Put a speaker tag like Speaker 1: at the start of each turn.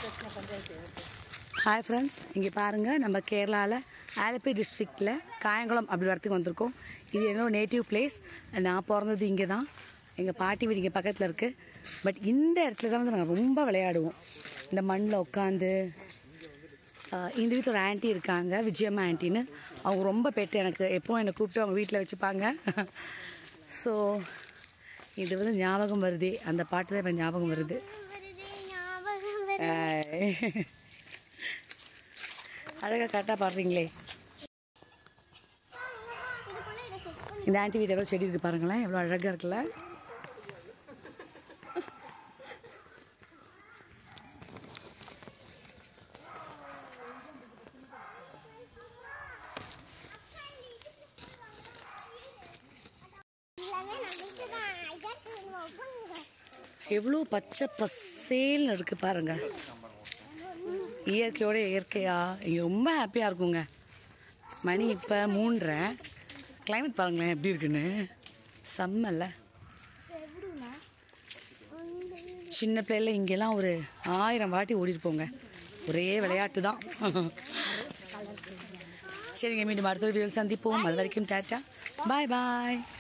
Speaker 1: Hi friends இங்கே பாருங்கள் நம்ம கேரளாவில் ஆலப்பி டிஸ்ட்ரிக்டில் காயங்குளம் அப்படி வரத்துக்கு வந்திருக்கோம் இது என்னோட நேட்டிவ் பிளேஸ் நான் பிறந்தது இங்கே தான் எங்கள் பாட்டி வீடு இங்கே பக்கத்தில் இருக்குது பட் இந்த இடத்துல தான் வந்து நாங்கள் ரொம்ப விளையாடுவோம் இந்த மண்ணில் உட்காந்து ஆஹ் இந்த வீட்டில் ஒரு ஆன்ட்டி இருக்காங்க விஜயம்மா ஆன்ட்டின்னு அவங்க ரொம்ப பெட்டு எனக்கு எப்போவும் என்னை கூப்பிட்டு அவங்க வீட்டில் வச்சுப்பாங்க ஸோ இது வந்து ஞாபகம் வருதே அந்த பாட்டு தான் இப்போ ஞாபகம் வருது
Speaker 2: வருது ஞாபகம் வருது
Speaker 1: ஆய். அழகா கரெக்டாக பாடுறீங்களே
Speaker 2: இதுக்குள்ள இதை செட் பண்ணி
Speaker 1: இந்த ஆன்ட்டி வீட்டு எவ்வளோ செடி இருக்கு பாருங்களேன் எவ்வளோ அழகாக இருக்குல்ல
Speaker 2: எல்லாமே நமக்கு தான் இதற்கு ஒப்பங்க
Speaker 1: எவ்வளோ பச்சை பசேல்னு இருக்கு பாருங்க இயற்கையோட இயற்கையா இங்கே ரொம்ப ஹாப்பியாக இருக்குங்க மணி இப்போ மூன்றரை கிளைமேட் பாருங்களேன் எப்படி இருக்குன்னு செம்மல்ல
Speaker 2: எப்படின்னா
Speaker 1: சின்ன பிள்ளைல இங்கெல்லாம் ஒரு ஆயிரம் வாட்டி ஓடிட்டு போங்க ஒரே விளையாட்டு தான் சரிங்க மீண்டும் அடுத்த வீடியோவில் சந்திப்போம் அது வரைக்கும் டாட்டா பாய் பாய்